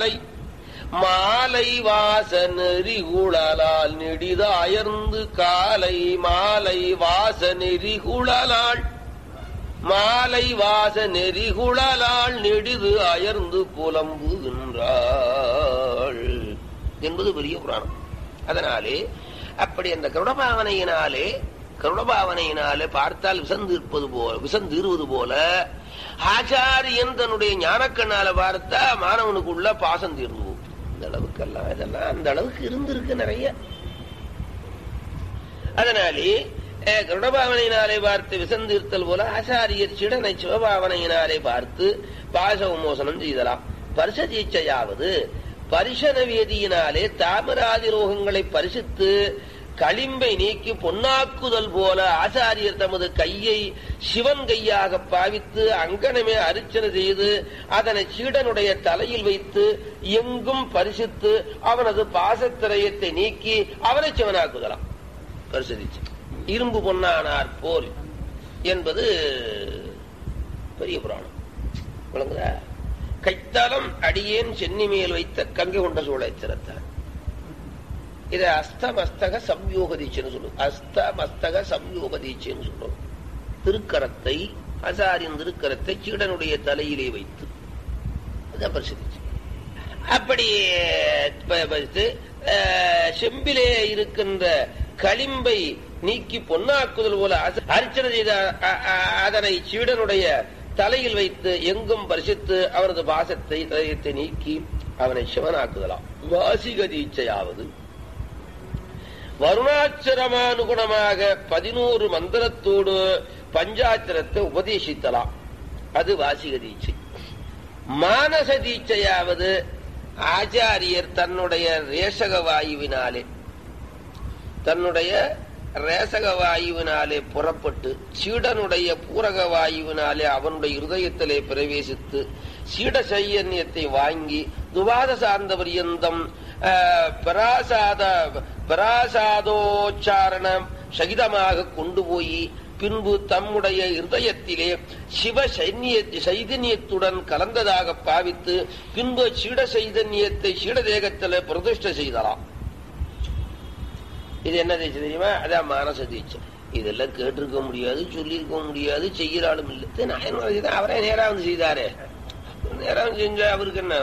மாலை மாலை வாச நெறிகுழலால் நெடித அயர்ந்து காலை மாலை வாச நெறிகுழலால் மாலை வாச நெறிகுழலால் நெடிது அயர்ந்து புலம்புகின்றாள் என்பது பெரிய புராணம் அதனாலே அப்படி அந்த கருடபாவனையினாலே கருடபாவனையினாலே பார்த்தால் விசந்து இருப்பது போல விசந்து இருவது போல ஆச்சாரியன் தன்னுடைய ஞானக்கண்ணால பார்த்தா மாணவனுக்குள்ள பாசம் தீர்ந்து போகும் இந்த அளவுக்கெல்லாம் இதெல்லாம் அந்த அளவுக்கு இருந்திருக்கு நிறைய அதனாலே அஹ், கருடபாவனையினாலே பார்த்து விசந்தீர்த்தல் போல ஆச்சாரியர் சிடனை சிவபாவனையினாலே பார்த்து பாச உமோசனம் செய்தலாம் பரிச தீட்சையாவது பரிசன வேதியினாலே தாமிராதி ரோகங்களை பரிசித்து களிம்பை நீக்கி பொன்னாக்குதல் போல ஆச்சாரியர் தமது கையை சிவன் கையாக பாவித்து அங்கனமே அர்ச்சனை செய்து அதனை சீடனுடைய தலையில் வைத்து எங்கும் பரிசித்து அவனது பாசத்திரயத்தை நீக்கி அவனை சிவனாக்குதலாம் பரிசோதிச்சு இரும்பு பொன்னானார் போல் என்பது பெரிய புராணம் விளங்குதா கைத்தாலம் அடியேன் சென்னி மேல் வைத்த கங்கை கொண்ட சூளை திறத்தார் இத அஸ்தமஸ்தக சம்யோக தீட்சைன்னு சொல்லுவோம் அஸ்தமஸ்தக சம்யோக தீட்சைன்னு சொல்லுவோம் திருக்கரத்தை அசாரின் திருக்கரத்தை சீடனுடைய தலையிலே வைத்து அதான் பரிசோதிச்சு அப்படி ப- பறித்து, அஹ், செம்பிலே இருக்கின்ற களிம்பை நீக்கி பொன்னாக்குதல் போல அச- அர்ச்சனை செய்த அ- அ- அதனை சீடனுடைய தலையில் வைத்து எங்கும் பரிசித்து அவனது பாசத்தை இதயத்தை நீக்கி அவனை சிவனாக்குதலாம் வாசிக தீட்சையாவது வருணாச்சரமானுகுணமாக பதினோரு மந்திரத்தோடு பஞ்சாச்சரத்தை உபதேசித்தலாம் அது வாசிக தீட்சை மானச தீட்சையாவது ஆச்சாரியர் தன்னுடைய ரேசக வாயுவினாலே தன்னுடைய ரேசக வாயுவினாலே புறப்பட்டு சீடனுடைய பூரக வாயுவினாலே அவனுடைய இருதயத்திலே பிரவேசித்து சீட சையன்யத்தை வாங்கி துவாத சார்ந்த பரியந்தம் ஆஹ், பராசாத பராசாதோச்சாரணம் சகிதமாக கொண்டு போய் பின்பு தம்முடைய இருதயத்திலே சிவ சைன்ய சைதன்யத்துடன் கலந்ததாக பாவித்து பின்பு சீட சைதன்யத்தை சீடதேகத்திலே பிரதிஷ்டை செய்தலாம் இது என்ன தீட்சை தெரியுமா அதான் மானச தீட்சை இதெல்லாம் கேட்டிருக்க முடியாது சொல்லியிருக்க முடியாது செய்கிற ஆளும் இல்லை இது நாயன்மார் தான் அவரே நேரா வந்து செய்தாரே நேரா வந்து செஞ்சா அவருக்கு என்ன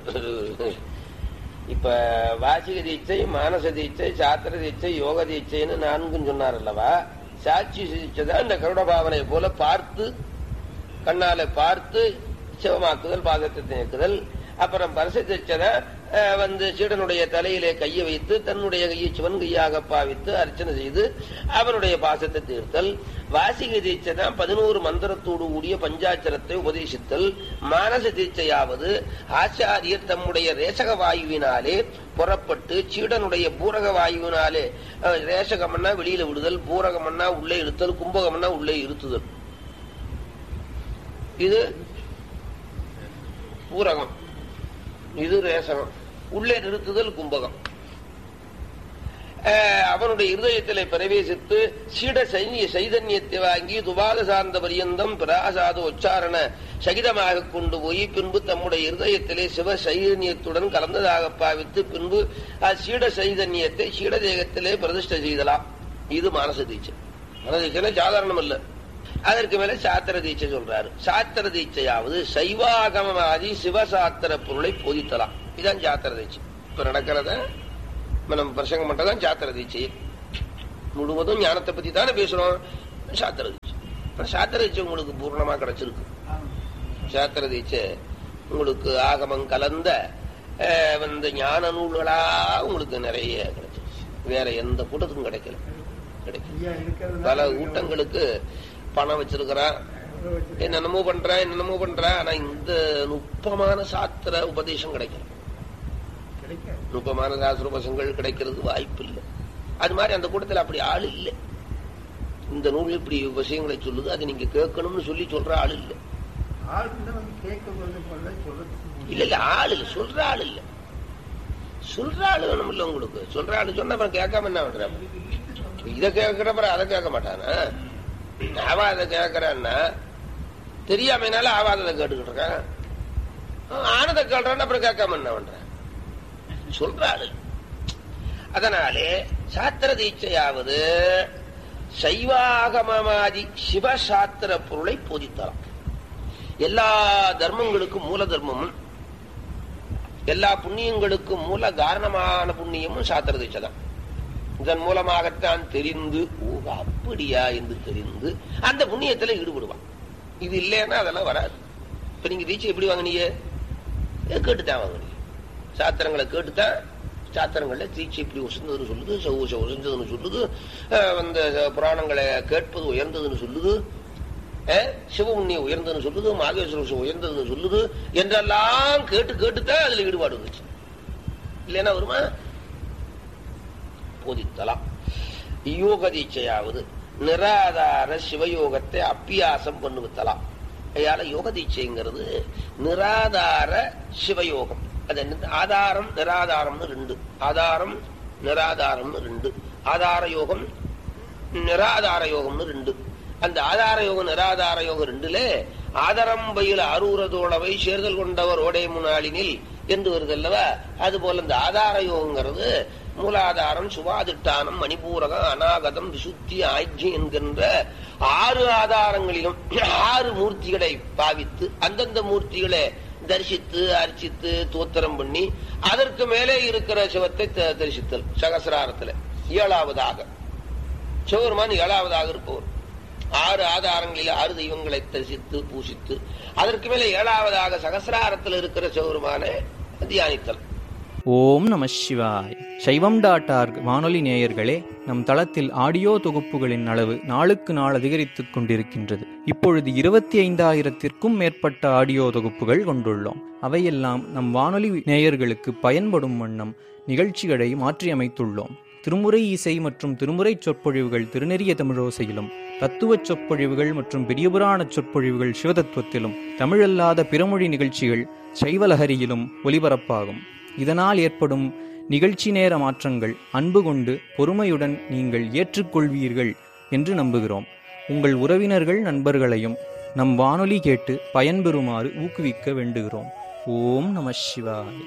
இப்ப வாசிக தீட்சை மானச தீட்சை சாத்திர தீட்சை யோக தீட்சைன்னு நான்கும் சொன்னார் அல்லவா சாட்சி தீட்சை தான் இந்த கருட பாவனை போல பார்த்து கண்ணால பார்த்து சிவமாக்குதல் பாதத்தை நீக்குதல் அப்புறம் பரிசத்தச்சத வந்து சீடனுடைய தலையிலே கையை வைத்து தன்னுடைய கையை சிவன் கையாக பாவித்து அர்ச்சனை செய்து அவனுடைய பாசத்தை தீர்த்தல் வாசிக தீட்சை தான் பதினோரு மந்திரத்தோடு கூடிய பஞ்சாட்சரத்தை உபதேசித்தல் மானச தீட்சையாவது ஆச்சாரியர் தம்முடைய ரேசக வாயுவினாலே புறப்பட்டு சீடனுடைய பூரக வாயுவினாலே அஹ், ரேசகமன்னா வெளியில விடுதல் பூரகமன்னா உள்ளே இழுத்தல் கும்பகமன்னா உள்ளே இருத்துதல் இது பூரகம் இது ரேசகம் உள்ளே நிறுத்துதல் கும்பகம் அஹ், அவனுடைய இருதயத்திலே பிரவேசித்து சீட சைன்ய சைதன்யத்தை வாங்கி துபாத சார்ந்த பரியந்தம் பிராசாத உச்சாரண சகிதமாக கொண்டு போய் பின்பு தம்முடைய இருதயத்திலே சிவ சைதன்யத்துடன் கலந்ததாக பாவித்து பின்பு அச்சீட சைதன்யத்தை சீடதேகத்திலே பிரதிஷ்டை செய்தலாம் இது மானச தீட்சை மனச தீட்சை சாதாரணம் இல்ல அதற்கு மேல சாத்திர தீட்சை சொல்றாரு சாத்திர தீட்சையாவது சைவாகமமாதி சிவசாத்திர பொருளை போதித்தலாம் இதான் சாத்திர தீட்சை இப்ப நடக்கிறத இப்ப நம்ம பிரசங்கம் பண்றதான் சாத்திர தீட்சை முழுவதும் ஞானத்தை பத்தி தானே பேசுறோம் சாத்திர தீட்சை இப்ப சாத்திர தீட்சை உங்களுக்கு பூர்ணமா கிடைச்சிருக்கு சாத்திர தீட்சை உங்களுக்கு ஆகமம் கலந்த அஹ், வந்து ஞான நூல்களா உங்களுக்கு நிறைய கிடைச்சிருச்சு வேற எந்த கூட்டத்துக்கும் கிடைக்கல கிடைக்கல ஐயா இருக்கிறதுனால பல கூட்டங்களுக்கு பணம் வச்சிருக்கிறான் என்னென்னமோ பண்றான் என்னென்னமோ பண்றான் ஆனா இந்த நுட்பமான சாத்திர உபதேசம் கிடைக்கல கிடைக்காது நுட்பமான சாஸ்திர உபதேசங்கள் கிடைக்கிறது வாய்ப்பு இல்லை அது மாதிரி அந்த கூட்டத்தில் அப்படி ஆள் இல்லை இந்த நூல் இப்படி விஷயங்களை சொல்லுது அதை நீங்க கேட்கணும்னு சொல்லி சொல்ற ஆள் இல்லை ஆளுக்கு வந்து கேட்க கொண்டு கொள்ள சொல்றதுக்கு இல்ல இல்ல ஆள் இல்ல சொல்ற ஆள் இல்ல சொல்ற ஆள் வேணும் இல்ல உங்களுக்கு சொல்ற ஆள் சொன்னா அப்புறம் கேட்காம என்ன பண்ற இதை கேட்கிறப்ப அதை கேட்க மாட்டானா அவன் அதை கேட்கறான்னா தெரியாமனால அவன் அதை கேட்டுக்கிட்டு இருக்கான் ஆனந்த கேள்றான் அப்புறம் கேட்காம என்ன பண்றேன் சொல்றாரு அதனாலே சாத்திர தீட்சையாவது சைவாகமமாதி சிவசாத்திர பொருளை போதித்தலாம் எல்லா தர்மங்களுக்கும் மூல தர்மமும் எல்லா புண்ணியங்களுக்கும் மூல காரணமான புண்ணியமும் சாத்திர தீட்சை தான் இதன் மூலமாகத்தான் தெரிந்து ஓ அப்படியா என்று தெரிந்து அந்த புண்ணியத்துல ஈடுபடுவான் இது இல்லைன்னா அதெல்லாம் வராது இப்ப நீங்க தீட்சை எப்படி வாங்கினீங்க கேட்டுத்தான் வாங்கினீங்க சாத்திரங்களை கேட்டுத்தான் சாத்திரங்கள்ல தீட்சை இப்படி உசந்ததுன்னு சொல்லுது சௌச உசந்ததுன்னு சொல்லுது அஹ் அந்த புராணங்களை கேட்பது உயர்ந்ததுன்னு சொல்லுது அஹ் சிவபுண்ணியம் உயர்ந்ததுன்னு சொல்லுது மாகேஸ்வர உயர்ந்ததுன்னு சொல்லுது என்றெல்லாம் கேட்டு கேட்டுத்தான் அதுல ஈடுபாடு வந்துச்சு இல்லைன்னா வருமா போதித்தலாம் யோக தீட்சையாவது நிராதார சிவயோகத்தை அப்பியாசம் பண்ணுவித்தலாம் அதால யோக தீட்சைங்கிறது நிராதார சிவயோகம் அது என்ன ஆதாரம் நிராதாரம்னு ரெண்டு ஆதாரம் நிராதாரம்னு ரெண்டு ஆதார யோகம் நிராதார யோகம்னு ரெண்டு அந்த ஆதார யோகம் நிராதார யோகம் ரெண்டுல ஆதாரம் பயில அரூரதோளவை சேர்தல் கொண்டவர் ஓடை முனாளினில் என்று வருது அல்லவா அது போல இந்த ஆதார யோகங்கிறது மூலாதாரம் சுவாதிட்டானம் மணிபூரகம் அநாகதம் விசுத்தி ஆஜ்யம் என்கின்ற ஆறு ஆதாரங்களிலும் ஆறு மூர்த்திகளை பாவித்து அந்தந்த மூர்த்திகளை தரிசித்து அர்ச்சித்து தோத்திரம் பண்ணி அதற்கு மேலே இருக்கிற சிவத்தை த- தரிசித்தல் சகசிராரத்துல ஏழாவதாக சிவபெருமான் ஏழாவதாக இருப்பவர் ஆறு ஆதாரங்களில் ஆறு தெய்வங்களை தரிசித்து பூசித்து அதற்கு மேலே ஏழாவதாக சகசிராரத்தில் இருக்கிற சிவபெருமானை தியானித்தல் ஓம் நம சிவாய் சைவம் டாட் ஆர்க் வானொலி நேயர்களே நம் தளத்தில் ஆடியோ தொகுப்புகளின் அளவு நாளுக்கு நாள் அதிகரித்துக் கொண்டிருக்கின்றது இப்பொழுது இருபத்தி ஐந்தாயிரத்திற்கும் மேற்பட்ட ஆடியோ தொகுப்புகள் கொண்டுள்ளோம் அவையெல்லாம் நம் வானொலி நேயர்களுக்கு பயன்படும் வண்ணம் நிகழ்ச்சிகளை மாற்றியமைத்துள்ளோம் திருமுறை இசை மற்றும் திருமுறை சொற்பொழிவுகள் திருநெறிய தமிழோசையிலும் தத்துவச் சொற்பொழிவுகள் மற்றும் பெரியபுராண சொற்பொழிவுகள் சிவதத்துவத்திலும் தமிழல்லாத பிறமொழி நிகழ்ச்சிகள் சைவலஹரியிலும் ஒலிபரப்பாகும் இதனால் ஏற்படும் நிகழ்ச்சி நேர மாற்றங்கள் அன்பு கொண்டு பொறுமையுடன் நீங்கள் ஏற்றுக்கொள்வீர்கள் என்று நம்புகிறோம் உங்கள் உறவினர்கள் நண்பர்களையும் நம் வானொலி கேட்டு பயன்பெறுமாறு ஊக்குவிக்க வேண்டுகிறோம் ஓம் நம சிவாய்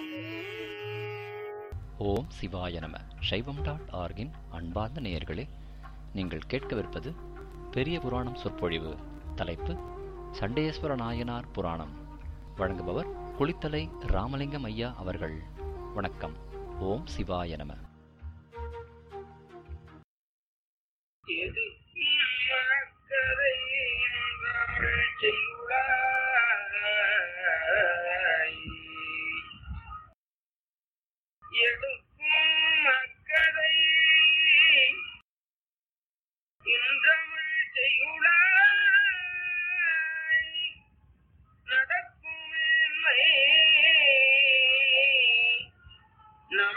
ஓம் சிவாய நம சைவம் டாட் ஆர்கின் அன்பார்ந்த நேயர்களே நீங்கள் கேட்கவிருப்பது பெரிய புராணம் சொற்பொழிவு தலைப்பு சண்டேஸ்வர நாயனார் புராணம் வழங்குபவர் குளித்தலை ராமலிங்கம் ஐயா அவர்கள் வணக்கம் ஓம் சிவாய நம எடுக்கும்